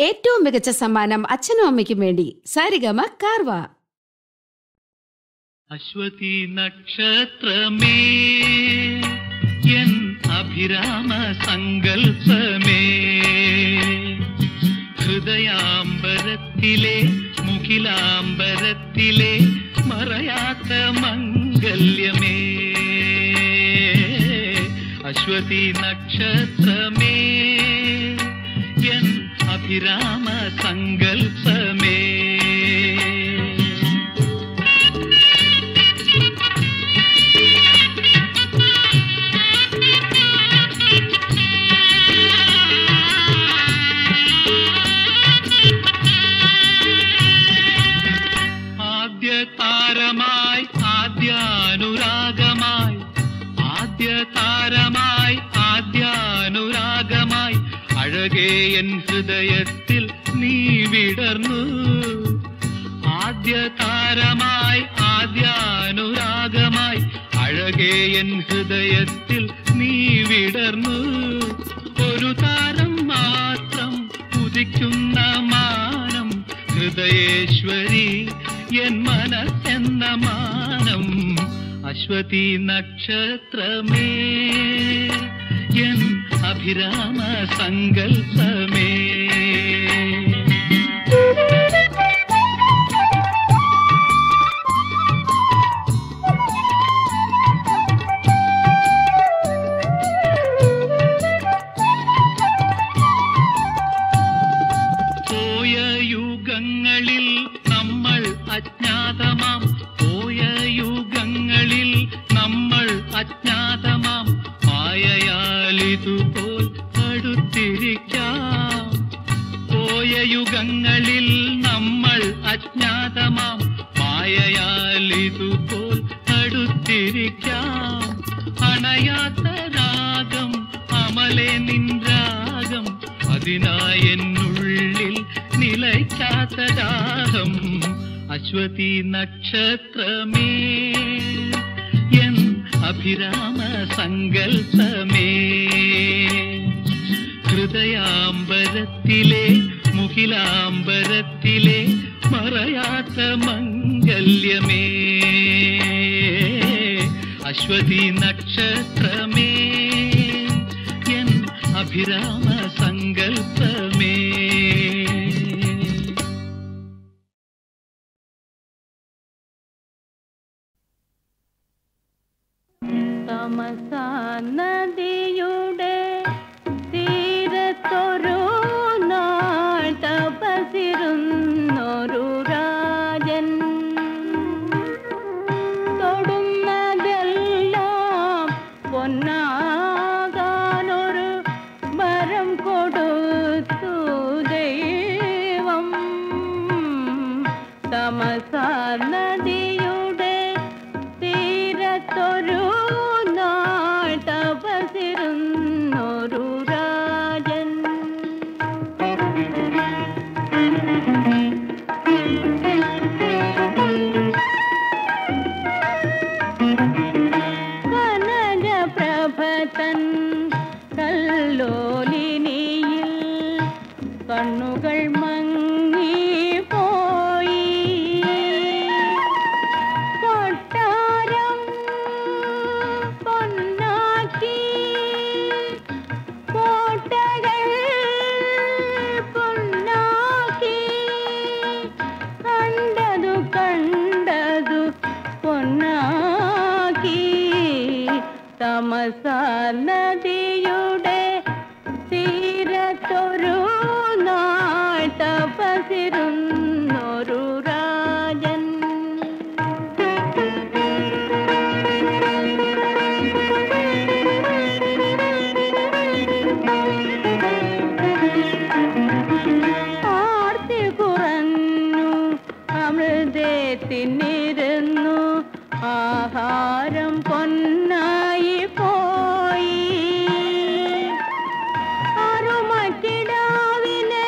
ഏറ്റവും മികച്ച സമ്മാനം അച്ഛനും അമ്മയ്ക്കും വേണ്ടി സാരിഗമ കാർവ അശ്വതി നക്ഷത്രമേ എൻ അഭിരാമ സങ്കൽപ്പമേ ഹൃദയാംബരത്തിലെ മുഖിലാംബരത്തിലെ മറയാത്ത മംഗല്യമേ അശ്വതി നക്ഷത്രമേ എൻ അഭിരാമ സങ്കൽപ്പമേ ആദ്യ താരമായി ആദ്യാനുരാഗമായി ആദ്യ താരമായി ആദ്യാനുരാഗമായി അഴകേ എൻ ഹൃദയത്തിൽ നീ വിടർന്നു ആദ്യ താരമായി ആദ്യാനുരാഗമായി അഴകേ എൻ ഹൃദയത്തിൽ നീ വിടർന്നു ഒരു താരം മാത്രം ഉദിക്കുന്ന മാനം ഹൃദയേശ്വരി എൻ മനസ്സെന്ന മാനം അശ്വതി നക്ഷത്രമേ എൻ അഭിരാമ സങ്കൽപ്പമേ പോയ യുഗങ്ങളിൽ നമ്മൾ അജ്ഞാതമാം പോയ യുഗങ്ങളിൽ നമ്മൾ അജ്ഞാതമാം മായയാലിതുപോൽ അടുത്തിരിക്കാം പോയ യുഗങ്ങളിൽ നമ്മൾ അജ്ഞാതമാം മായയാലിതുപോൽ അടുത്തിരിക്കാം അണയാത്ത രാഗം അമലെ നിൻ രാഗം അതിനായി എന്നുള്ളിൽ നിലയ്ക്കാത്ത ദാഹം അശ്വതി നക്ഷത്രമേ എൻ അഭിരാമ സങ്കൽപ്പമേ ഹൃദയാംബരത്തിലെ മുഖിലാംബരത്തിലെ മറയാത്ത മംഗല്യമേ അശ്വതി നക്ഷത്രമേ എൻ അഭിരാമ സങ്കൽപ്പമേ തമസാ നദിയുടെ തീരത്തൊരു നാൾ തപസിരുന്നൊരു രാജൻ തൊടുന്നതെല്ലാം പൊന്നാകാനൊരു വരം കൊടുത്തു ദൈവം തമസാ നദിയുടെ തീരത്തൊരു നാൾ തപസിരുന്നൊരു രാജൻ കനകപ്രഭതൻ കല്ലോലിനിയിൽ കണ്ണുകൾ മങ്ങിപ്പോയി കൊട്ടാരം പൊന്നാക്കി കോട്ടകൾ പൊന്നാക്കി കണ്ടതു കണ്ടതു പൊന്നാക്കി തമസ നദിയുടെ തീരത്തൊരു നാൾ തപസിരുന്നൊരു രാജൻ ആർത്തി കുറഞ്ഞു അമൃതത്തിനിരുന്നു ആഹാരം പൊന്നായി പോയി അരുമക്കിടാവിനെ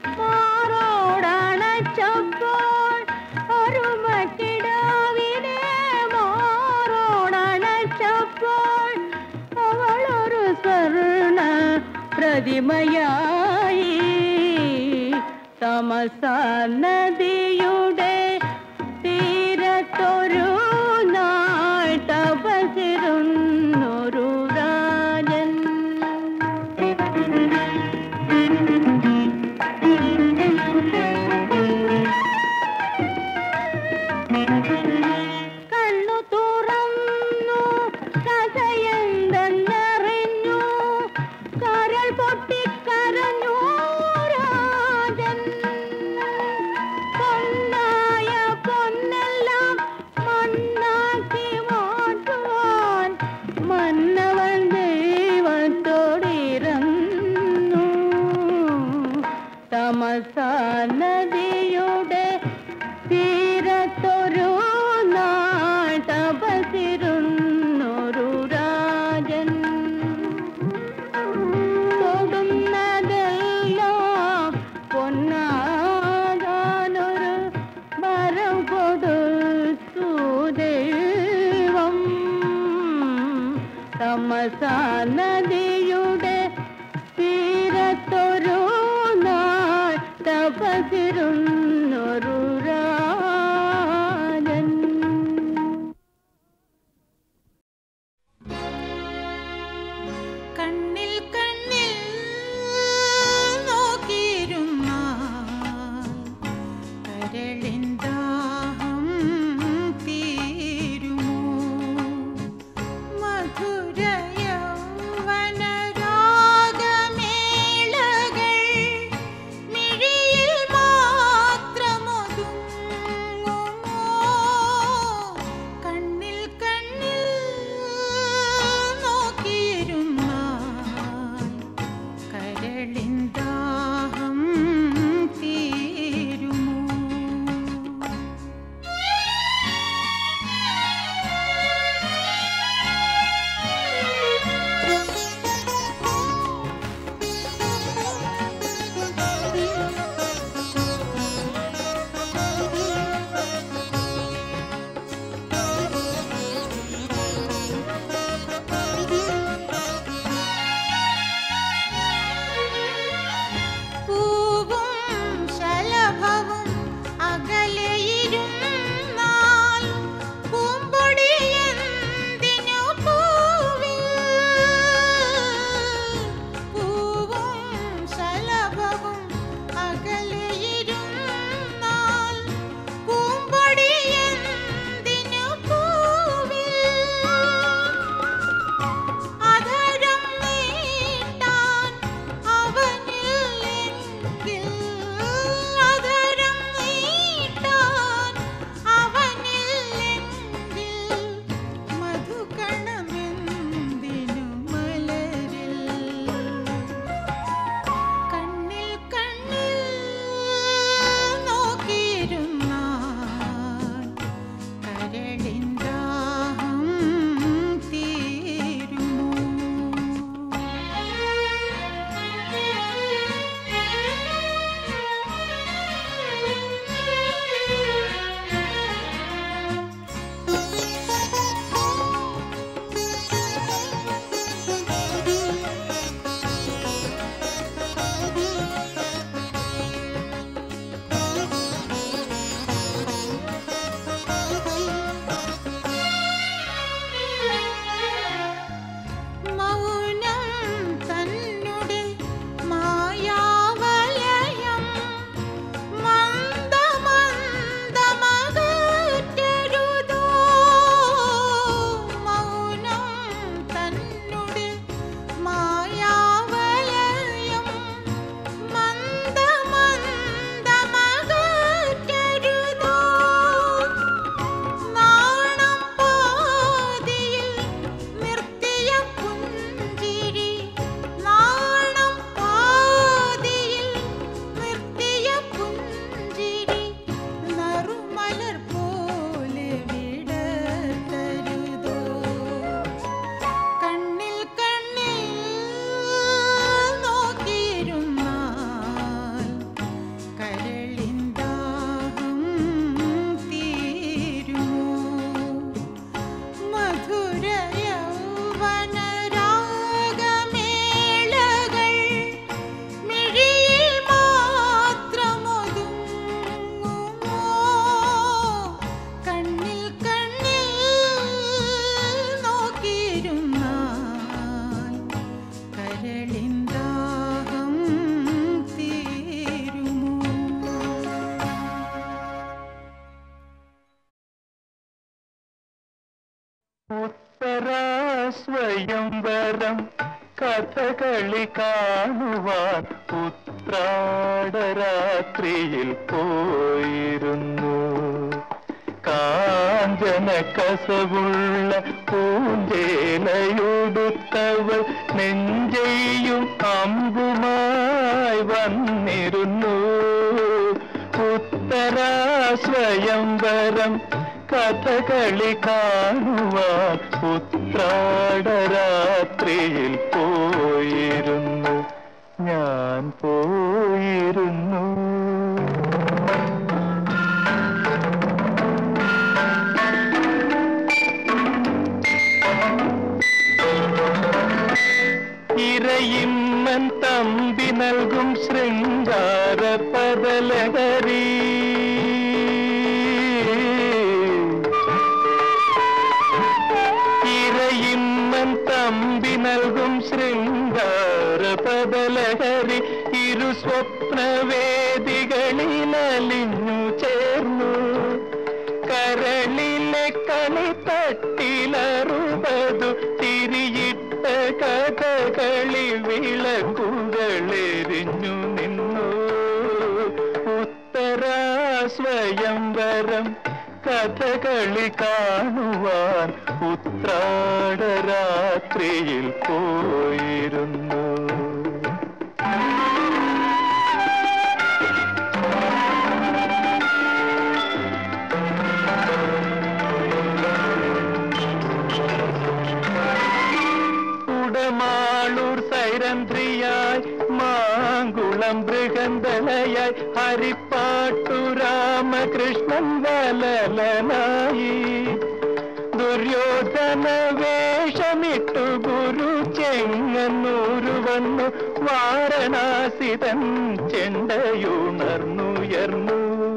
മാറോടണച്ചപ്പോൾ അരുമക്കിടാവിനെ മാറോടണച്ചപ്പോൾ അവളൊരു സ്വർണ പ്രതിമയായി തമസ നദിയുടെ തീരത്തൊരു നാൾ തപസിരുന്നൊരു രാജൻ കണ്ണു തുറന്നു കഥയെന്തെന്നറിഞ്ഞു കരൾ പൊട്ടിക്കരഞ്ഞു രാജൻ പൊന്നായ പൊന്നെല്ലാം മണ്ണാക്കി മാറ്റുവാൻ മന്നവൻ ദൈവത്തോടിരുന്നു തമസ നദിയുടെ തീരത്തൊരു നാൾ തപസിരുന്നൊരു രാജൻ തൊടുന്നതെല്ലാം പൊന്നാകാനൊരു മരം കൊടുത്തു ദൈവം തമസ നദിയുടെ തീരത്തൊരു നാൾ തപസിരുന്നൊരു രാജൻ ഉത്തരാസ്വയംവരം കഥകളി കാണുവാൻ ഉത്രാടരാത്രിയിൽ പോയിരുന്നു കാഞ്ചന കസവുള്ള പൂഞ്ചേലയുടുത്തവൾ നെഞ്ചെയ്യും അമ്പുമായി വന്നിരുന്നു ഉത്തരാസ്വയംവരം കഥകളി കാണുവാൻ ഉത്രാടരാത്രിയിൽ പോയിരുന്നു ഞാൻ പോയിരുന്നു ഇരയിമ്മൻ തമ്പി നൽകും ശൃംഗാര പദലഹരി ഇരയിമ്മൻ തമ്പി നൽകും ശൃംഗാര പദലഹരി ഇരു സ്വപ്നവേദികളിൽ അലിഞ്ഞു ചേർന്നു കരളിലെ കളി തട്ടിലറുപതു തിരിയിട്ട കഥകളി വിളക്കുകളെരിഞ്ഞു നിന്നു ഉത്തരാസ്വയംവരം കഥകളി കാണുവാൻ ഉത്രാടരാത്രിയിൽ പോയിരുന്നു കുടമാളൂർ സൈരന്ത്രിയായി മാങ്കുളം ബൃഹന്തളയായി ഹരിപ്പാട്ടു രാമകൃഷ്ണൻ വലലനായി ദുര്യോധന വേഷമിട്ടു ഗുരു ചെങ്ങന്നൂരു വന്നു വാരണാസിതൻ ചെണ്ടയുണർന്നുയർന്നു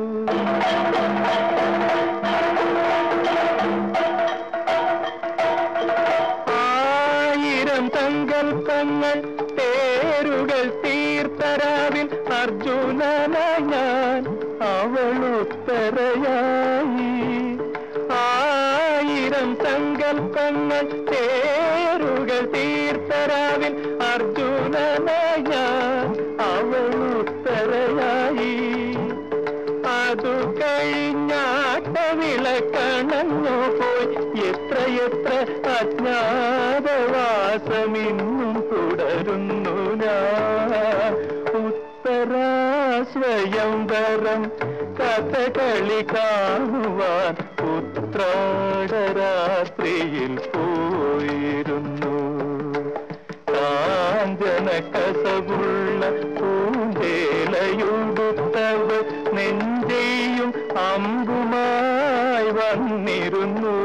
ആയിരം സങ്കൽപ്പങ്ങൾ തേരുകൾ തീർത്തരാവിൽ അർജുനന ഞാൻ അവളുത്തരയായി ആയിരം സങ്കൽപ്പങ്ങൾ തേരുകൾ തീർത്തരാവിൽ അർജുനന ഞാൻ അവളുത്തരയായി അതു കഴിഞ്ഞാട്ട വിളക്കണഞ്ഞു പോയി എത്ര എത്ര അജ്ഞാതവാസമിന്നും തുടരുന്നു ഞാൻ ഉത്തരാസ്വയംവരം കഥകളി കാണുവാൻ ഉത്രാടരാത്രിയിൽ പോയിരുന്നു കാഞ്ചന കസവുള്ള പൂന്തേലയുടുത്തവൾ നെഞ്ചെയും അമ്പുമായി വന്നിരുന്നു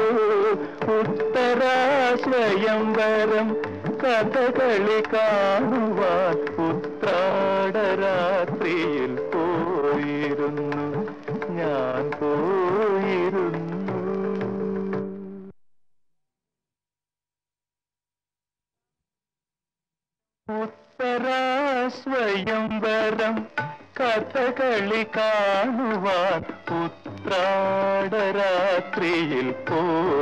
ഉത്തരാസ്വയംവരം കഥകളി കാണുവാൻ ഉത്രാടരാത്രിയിൽ പോയിരുന്നു ഞാൻ പോയിരുന്നു ഉത്തരാസ്വയംവരം കഥകളി കാണുവാൻ ഉത്രാടരാത്രിയിൽ പോ